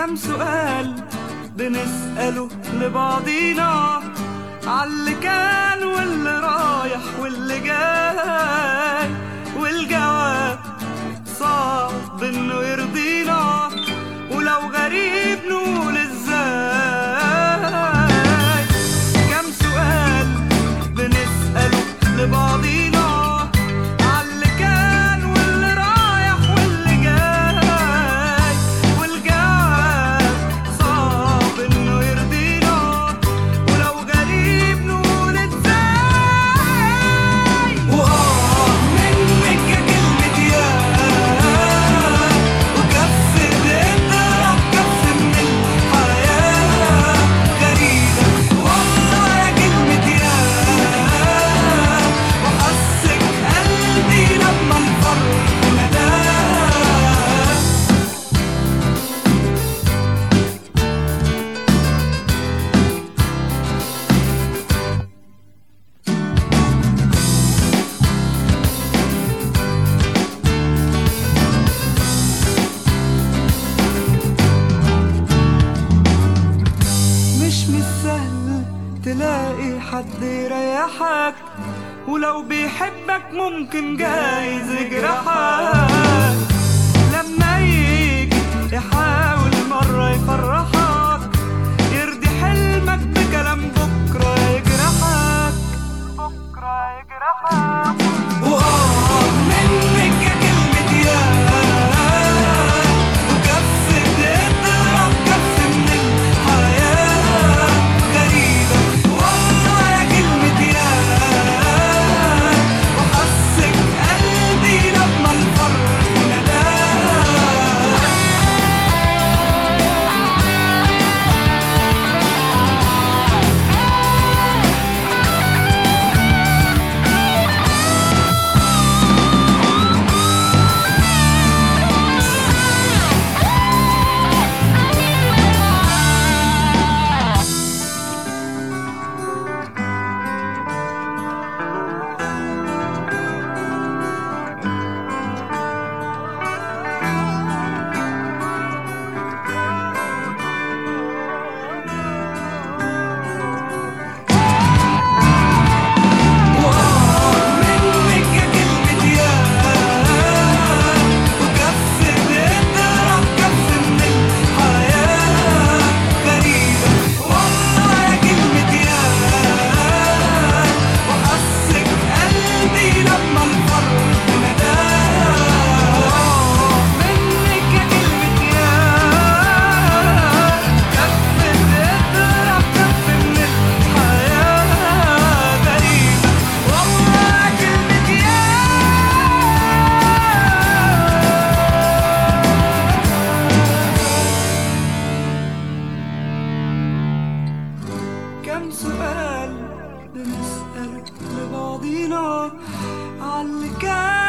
كم سؤال بنسأله لبعضينا عاللي كان واللي رايح واللي جاي والجواب صعب انه يرضينا ولو غريب نقول ازاي كم سؤال بنسأله لبعضينا عاللي كان واللي رايح واللي جاي والجواب صعب انه يرضينا ولو غريب نقول ازاي واه منك يا كلمة يا وكف بيضرب كف من الحياة غريبة والله يا كلمة يا وحسك قلبي لما الفرق نداه مش من السهل تلاقي حد يريحك ولو بيحبك ممكن جايز يجرحك لما يجي يحاول مرة يفرحك يرضي حلمك بكلام بكرة يجرحك بكرة يجرحك وآه منك يا كلمة يا وكف بتضرب كف من الحياة غريبة والله يا كلمة يا وحسك قلبي لما الفرق نداه منك يا كلمة يا وكف بتضرب كف من الحياة غريبة والله يا كلمة يا وحسك قلبي لما الفرق نداه منك يا كلمة يا كف بتضرب كف من الحياة غريبة والله كلمة يا كم سؤال بنسأل لبعضينا عاللي كان